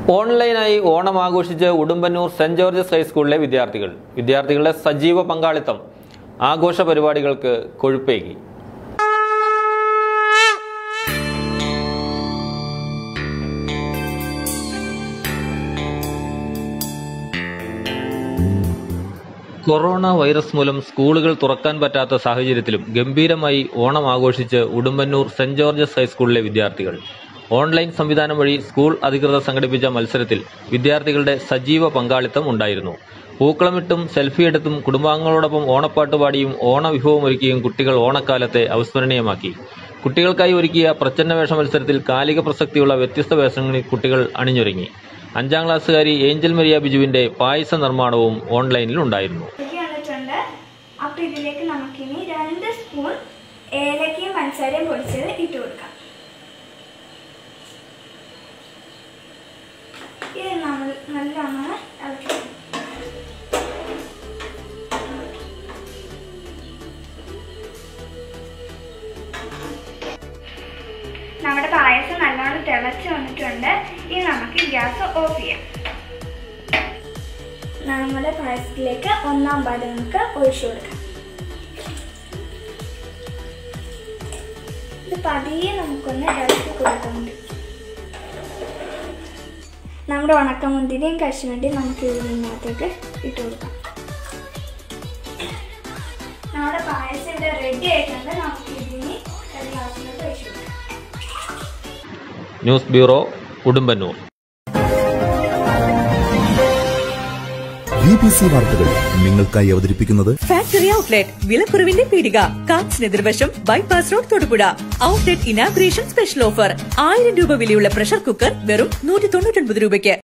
ഓൺലൈനായി ഓണം ആഘോഷിച്ച് Udumbannoor saint Georges ഹൈസ്കൂളിലെ വിദ്യാർത്ഥികൾ വിദ്യാർത്ഥികളുടെ സജീവ പങ്കാളിത്തം ആഘോഷ പരിപാടികൾക്ക് കൊഴുപ്പേകി കൊറോണ വൈറസ് മൂലം സ്കൂളുകൾ തുറക്കാൻ പറ്റാത്ത സാഹചര്യത്തിലും ഗംഭീരമായി ഓണം ആഘോഷിച്ച് ഉടുമ്പന്നൂർ സെന്റ് ജോർജസ് ഹൈസ്കൂളിലെ വിദ്യാർത്ഥികൾ ഓൺലൈൻ സംവിധാനം വഴി സ്കൂൾ അധികൃതർ സംഘടിപ്പിച്ച മത്സരത്തിൽ വിദ്യാർത്ഥികളുടെ സജീവ പങ്കാളിത്തം ഉണ്ടായിരുന്നു പൂക്കളമിട്ടും സെൽഫി എടുത്തും കുടുംബാംഗങ്ങളോടൊപ്പം ഓണപ്പാട്ട് പാടിയും ഓണവിഭവം ഒരുക്കിയും കുട്ടികൾ ഓണക്കാലത്തെ അവിസ്മരണീയമാക്കി കുട്ടികൾക്കായി ഒരുക്കിയ പ്രച്ഛന്ന വേഷ മത്സരത്തിൽ കാലിക പ്രസക്തിയുള്ള വ്യത്യസ്ത വേഷങ്ങളിൽ കുട്ടികൾ അണിഞ്ഞൊരുങ്ങി അഞ്ചാം ക്ലാസ്സുകാരി ഏഞ്ചൽ മരിയ ബിജുവിന്റെ പായസ നിർമ്മാണവും ഓൺലൈനിൽ ഉണ്ടായിരുന്നു ഇതിലേക്ക് വന്നിട്ടുണ്ട് അപ്പൊ ഇതിലേക്ക് നമുക്കിനി രണ്ട് സ്പൂൺ ഏലക്കയും പഞ്ചസാരയും പൊടിച്ചത് ഇട്ട് കൊടുക്കാം ഇത് നമ്മൾ നല്ലോണം ഇളക്കി നമ്മുടെ പായസം നല്ലോണം തിളച്ച് വന്നിട്ടുണ്ട് ഇനി നമുക്ക് ഗ്യാസ് ഓഫ് ചെയ്യാം നമ്മുടെ പായസത്തിലേക്ക് ഒന്നാം പാല് നമുക്ക് ഒഴിച്ചു കൊടുക്കാം ഇത് പതിയെ നമുക്കൊന്ന് ഇളക്കി കൊടുക്കുന്നുണ്ട് നമ്മുടെ ഉണക്കമുന്തിരിയും കശുവണ്ടിയും നമുക്ക് ഇതിനകത്തേക്ക് ഇട്ട് കൊടുക്കാം നമ്മുടെ പായസം ഇവിടെ റെഡി ആയിട്ടുണ്ട് നമുക്ക് ഇതിന് ഒരു ഗ്ലാസ്സിലോട്ട് ഒഴിച്ചു കൊടുക്കാം news bureau Udumbannoor B B C വാർത്തകൾ നിങ്ങൾക്കായി അവതരിപ്പിക്കുന്നത് ഫാക്ടറി ഔട്ട്ലെറ്റ് വിലക്കുറവിന്റെ പീടിക കാറ്റ്സിന് എതിർവശം bypass road Thodupuzha outlet inauguration special offer ആയിരം രൂപ വിലയുള്ള പ്രഷർ കുക്കർ വെറും നൂറ്റി തൊണ്ണൂറ്റി രൂപയ്ക്ക്